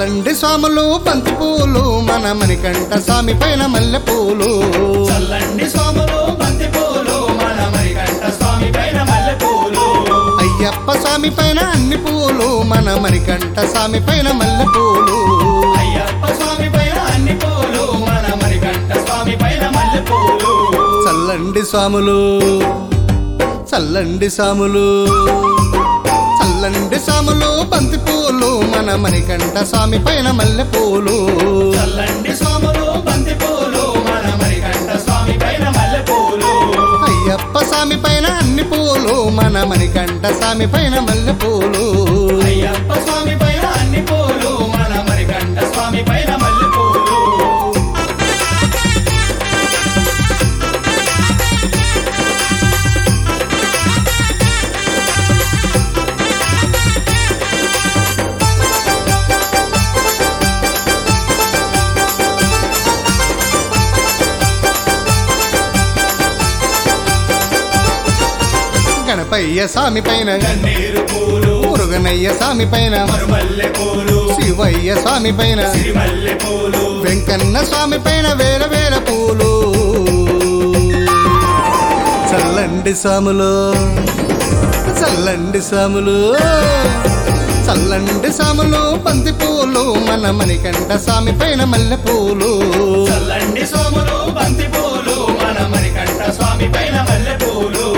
చల్లండి స్వాములు బంతి పూలు మన మణికంఠ స్వామి పైన మల్లె పూలు చల్లండి స్వాములు బంతి పూలు మన మరికంట స్వామి పైన మల్లె పూలు అయ్యప్ప స్వామి పైన అన్ని పూలు మన మణికంఠ స్వామి పైన మల్లె పూలు అయ్యప్ప స్వామి పైన అన్ని పూలు మన మరికంట స్వామి పైన మల్లె పూలు చల్లండి స్వాములు చల్లండి స్వాములు చల్లండి స్వాములు బంతి పూలు మన మణికంఠ స్వామి పైన మల్లె పూలు చల్లండి స్వాములు బంతి పూలు మన మరికంట స్వామి పైన మల్లె పూలు అయ్యప్ప స్వామి పైన అన్ని పూలు మన మణికంఠ స్వామి పైన మల్లె పూలు అయ్యప్ప స్వామి పైన అన్ని పూలు మన మరికంట స్వామి పైన మల్లె పూలు గణపయ్య స్వామి పైన కన్నీరు పూలు మురుగనయ్య స్వామి పైన మరుమల్లె పూలు శివయ్య స్వామి పైన సిరిమల్లె పూలు వెంకన్న స్వామి పైన వేల వేల పూలు చల్లండి స్వాములు చల్లండి స్వాములు చల్లండి స్వాములు బంతి పూలు మన మణికంఠ స్వామి పైన మల్లె పూలు చల్లండి సోములు బంతి పూలు మన మరికంట స్వామి పైన మల్లె పూలు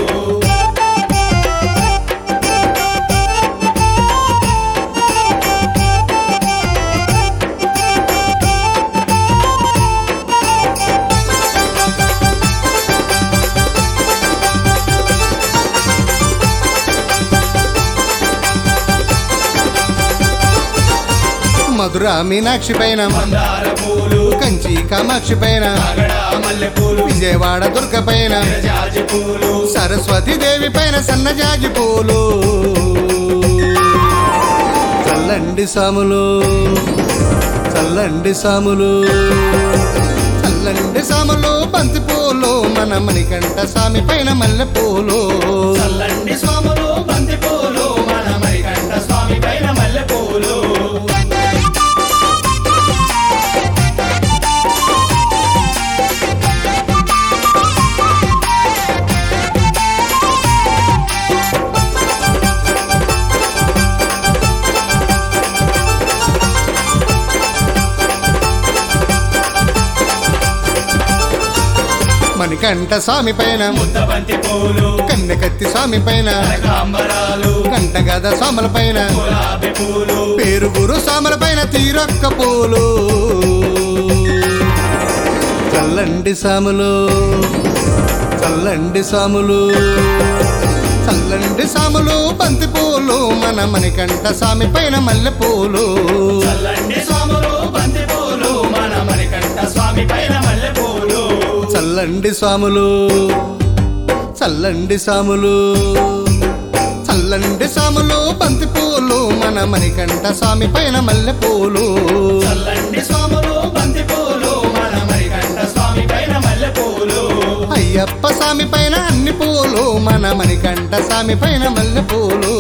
మధుర మీనాక్షి పైన మందార పూలు కంచి కామాక్షి పైన అగడ మల్లె పూలు విజయవాడ దుర్గ పైన జాజి పూలు సరస్వతి దేవి పైన సన్నజాజి పూలు చల్లండి సాములు చల్లండి సాములు చల్లండి సాములు బంతి పూలు మన మణికంఠ స్వామి పైన మల్లె పూలు చల్లండి సోములు బంతి పూలు మన మరికంట స్వామి పైన మల్లె పూలు మణికంఠ స్వామి పైన ముద్ద బంతి పూలు కన్నెకత్తి స్వామి పైన కనకాంబరాలు కంటగద స్వాముల పైన గులాబీ పూలు పేరుగురు స్వాముల పైన తీరొక్క పూలు చల్లండి సాములు చల్లండి సాములు చల్లండి సాములు బంతి పూలు మన మణికంఠ స్వామి పైన మల్లె పూలు చల్లండి సోములు బంతి పూలు మన మరికంట స్వామి పైన మల్లె పూలు చల్లండి సాములు చల్లండి సాములు చల్లండి సాములు బంతి పూలు మన మణికంఠ స్వామి పైన మల్లె పూలు చల్లండి సోములు బంతి పూలు మన మరికంట స్వామి పైన మల్లె పూలు అయ్యప్ప స్వామి పైన అన్ని పూలు మన మణికంఠ స్వామి పైన మల్లె పూలు